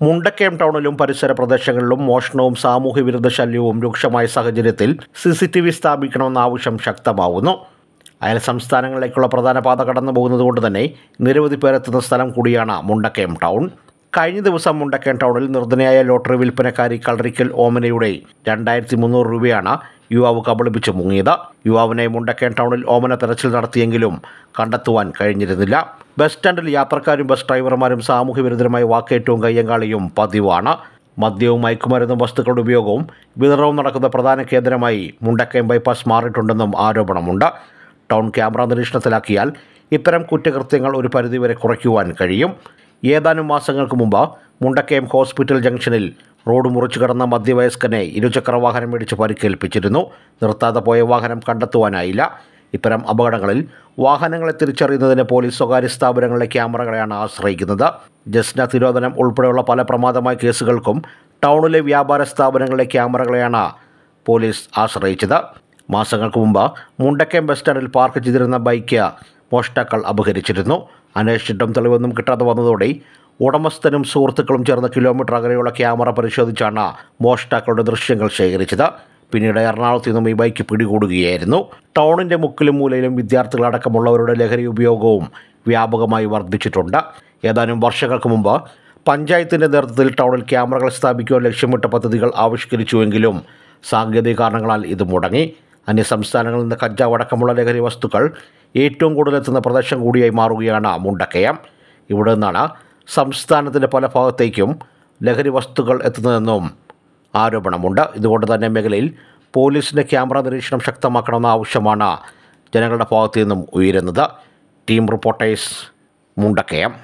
മുണ്ടക്കയം ടൗണിലും പരിസര പ്രദേശങ്ങളിലും മോഷണവും സാമൂഹ്യ വിരുദ്ധ ശല്യവും രൂക്ഷമായ സാഹചര്യത്തിൽ സി സി ടി വി സ്ഥാപിക്കണമെന്ന ആവശ്യം ശക്തമാവുന്നു അയൽ സംസ്ഥാനങ്ങളിലേക്കുള്ള പ്രധാന പാത കടന്നു പോകുന്നതുകൊണ്ട് തന്നെ നിരവധി പേരെത്തുന്ന സ്ഥലം കൂടിയാണ് മുണ്ടക്കയം ടൗൺ കഴിഞ്ഞ ദിവസം മുണ്ടക്കയം ടൗണിൽ നിർദ്ധനയായ ലോട്ടറി വിൽപ്പനക്കാരി കളറിക്കൽ ഓമനയുടെ രണ്ടായിരത്തി മുന്നൂറ് രൂപയാണ് യുവാവ് കബളിപ്പിച്ച് മുങ്ങിയത് യുവാവിനെ മുണ്ടക്കയം ടൗണിൽ ഓമന തെരച്ചിൽ നടത്തിയെങ്കിലും കണ്ടെത്തുവാൻ കഴിഞ്ഞിരുന്നില്ല ബസ് സ്റ്റാൻഡിൽ യാത്രക്കാരും ബസ് ഡ്രൈവർമാരും സാമൂഹ്യ വിരുദ്ധരുമായ വാക്കേറ്റവും കയ്യങ്കാളിയും പതിവാണ് മദ്യവും മയക്കുമരുന്നും വസ്തുക്കളുടെ ഉപയോഗവും വിതരണവും നടക്കുന്ന പ്രധാന കേന്ദ്രമായി മുണ്ടക്കയം ബൈപ്പാസ് മാറിയിട്ടുണ്ടെന്നും ആരോപണമുണ്ട് ടൗൺ ക്യാമറ നിരീക്ഷണത്തിലാക്കിയാൽ ഇത്തരം കുറ്റകൃത്യങ്ങൾ ഒരു പരിധിവരെ കുറയ്ക്കുവാൻ കഴിയും ഏതാനും മാസങ്ങൾക്ക് മുമ്പ് മുണ്ടക്കയം ഹോസ്പിറ്റൽ ജംഗ്ഷനിൽ റോഡ് മുറിച്ചു കടന്ന മധ്യവയസ്കനെ ഇരുചക്ര വാഹനം മേടിച്ച് പരിക്കേൽപ്പിച്ചിരുന്നു നിർത്താതെ പോയ വാഹനം കണ്ടെത്തുവാനായില്ല ഇത്തരം അപകടങ്ങളിൽ വാഹനങ്ങളെ തിരിച്ചറിയുന്നതിന് പോലീസ് സ്വകാര്യ സ്ഥാപനങ്ങളിലെ ക്യാമറകളെയാണ് ആശ്രയിക്കുന്നത് ജസ്ന തിരോധനം ഉൾപ്പെടെയുള്ള പല പ്രമാദമായ കേസുകൾക്കും ടൗണിലെ വ്യാപാര സ്ഥാപനങ്ങളിലെ ക്യാമറകളെയാണ് പോലീസ് ആശ്രയിച്ചത് മാസങ്ങൾക്ക് മുമ്പ് മുണ്ടക്കയം ബസ് സ്റ്റാൻഡിൽ പാർക്ക് ചെയ്തിരുന്ന ബൈക്ക് മോഷ്ടാക്കൾ അപഹരിച്ചിരുന്നു അന്വേഷിച്ചിട്ടും തെളിവൊന്നും കിട്ടാതെ വന്നതോടെ ഉടമസ്ഥനും സുഹൃത്തുക്കളും ചേർന്ന് കിലോമീറ്റർ അകലെയുള്ള ക്യാമറ പരിശോധിച്ചാണ് മോഷ്ടാക്കളുടെ ദൃശ്യങ്ങൾ ശേഖരിച്ചത് പിന്നീട് എറണാകുളത്ത് നിന്നും ഈ ബൈക്ക് പിടികൂടുകയായിരുന്നു ടൗണിൻ്റെ മുക്കിലും മൂലയിലും വിദ്യാർത്ഥികളടക്കമുള്ളവരുടെ ലഹരി ഉപയോഗവും വ്യാപകമായി വർദ്ധിച്ചിട്ടുണ്ട് ഏതാനും വർഷങ്ങൾക്ക് മുമ്പ് പഞ്ചായത്തിൻ്റെ നേതൃത്വത്തിൽ ടൗണിൽ ക്യാമറകൾ സ്ഥാപിക്കുവാൻ ലക്ഷ്യമിട്ട പദ്ധതികൾ ആവിഷ്കരിച്ചുവെങ്കിലും സാങ്കേതിക കാരണങ്ങളാൽ ഇത് മുടങ്ങി അന്യസംസ്ഥാനങ്ങളിൽ നിന്ന് കഞ്ചാവ് അടക്കമുള്ള ലഹരി വസ്തുക്കൾ ഏറ്റവും കൂടുതൽ എത്തുന്ന പ്രദേശം കൂടിയായി മാറുകയാണ് മുണ്ടക്കയം ഇവിടെ നിന്നാണ് സംസ്ഥാനത്തിൻ്റെ പല ഭാഗത്തേക്കും ലഹരി വസ്തുക്കൾ എത്തുന്നതെന്നും ആരോപണമുണ്ട് ഇതുകൊണ്ട് തന്നെ മേഖലയിൽ പോലീസിൻ്റെ ക്യാമറ നിരീക്ഷണം ശക്തമാക്കണമെന്ന ആവശ്യമാണ് ജനങ്ങളുടെ ഭാഗത്തു നിന്നും ഉയരുന്നത് team reporters Mundakkayam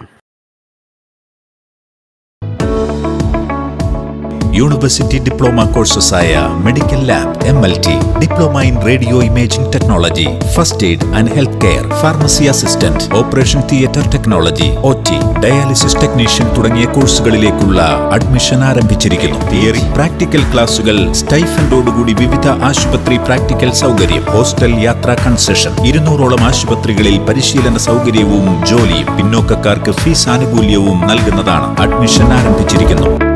university diploma കോഴ്സസായ medical lab M L T diploma in radio imaging technology first aid and health care pharmacy assistant operation theatre technology O T dialysis technician തുടങ്ങിയ കോഴ്സുകളിലേക്കുള്ള അഡ്മിഷൻ ആരംഭിച്ചിരിക്കുന്നു തിയറി പ്രാക്ടിക്കൽ ക്ലാസുകൾ സ്റ്റൈഫൻഡോടുകൂടി വിവിധ ആശുപത്രി practical സൗകര്യം hostel യാത്രാ കൺസെഷൻ ഇരുന്നൂറോളം ആശുപത്രികളിൽ പരിശീലന സൗകര്യവും ജോലിയും പിന്നോക്കക്കാർക്ക് ഫീസ് ആനുകൂല്യവും നൽകുന്നതാണ് അഡ്മിഷൻ ആരംഭിച്ചിരിക്കുന്നു